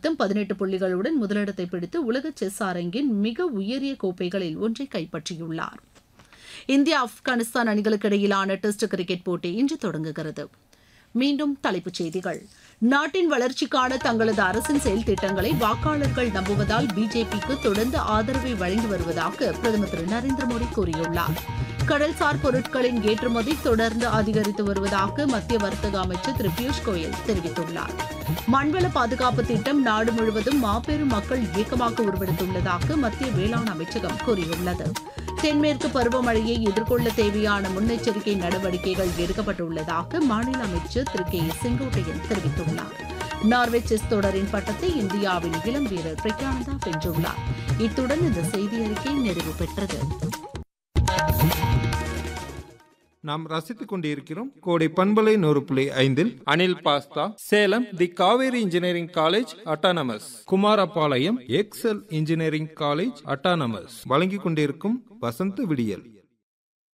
மொத்தம் பதினெட்டு புள்ளிகளுடன் முதலிடத்தை பிடித்து உலக செஸ் அரங்கின் மிக உயரிய கோப்பைகளில் ஒன்றை கைப்பற்றியுள்ளார் இந்தியா ஆப்கானிஸ்தான் அணிகளுக்கு இடையிலான டெஸ்ட் கிரிக்கெட் போட்டி இன்று தொடங்குகிறது மீண்டும் தலைப்புச் செய்திகள் நாட்டின் வளர்ச்சிக்கான தங்களது அரசின் செயல் திட்டங்களை வாக்காளர்கள் நம்புவதால் பிஜேபிக்கு தொடர்ந்து ஆதரவை வழங்கி வருவதாக பிரதமர் திரு நரேந்திர மோடி கூறியுள்ளார் கடல்சார் பொருட்களின் ஏற்றுமதி தொடர்ந்து அதிகரித்து வருவதாக மத்திய வர்த்தக அமைச்சர் திரு பியூஷ் கோயல் தெரிவித்துள்ளார் மண்வள பாதுகாப்பு திட்டம் நாடு முழுவதும் மாபெரும் மக்கள் இயக்கமாக உருவெடுத்துள்ளதாக மத்திய வேளாண் அமைச்சகம் கூறியுள்ளது தென்மேற்கு பருவமழையை எதிர்கொள்ள தேவையான முன்னெச்சரிக்கை நடவடிக்கைகள் எடுக்கப்பட்டுள்ளதாக மாநில அமைச்சர் திரு கே செங்கோட்டையன் தெரிவித்துள்ளார் நார்வே செஸ் தொடரின் பட்டத்தை இந்தியாவின் இளம் வீரர் பிரக்யானந்தா வென்றுள்ளார் இத்துடன் இந்த செய்தி அறிக்கை நிறைவு பெற்றது நாம் ரசித்துக் கொண்டிருக்கிறோம் கோடை பண்பலை நூறு புள்ளி ஐந்தில் Anil pasta Salem the Kaveri engineering college autonomous Kumarapalayam Excel engineering college autonomous வழங்கிக் கொண்டிருக்கும் வசந்த விடியல்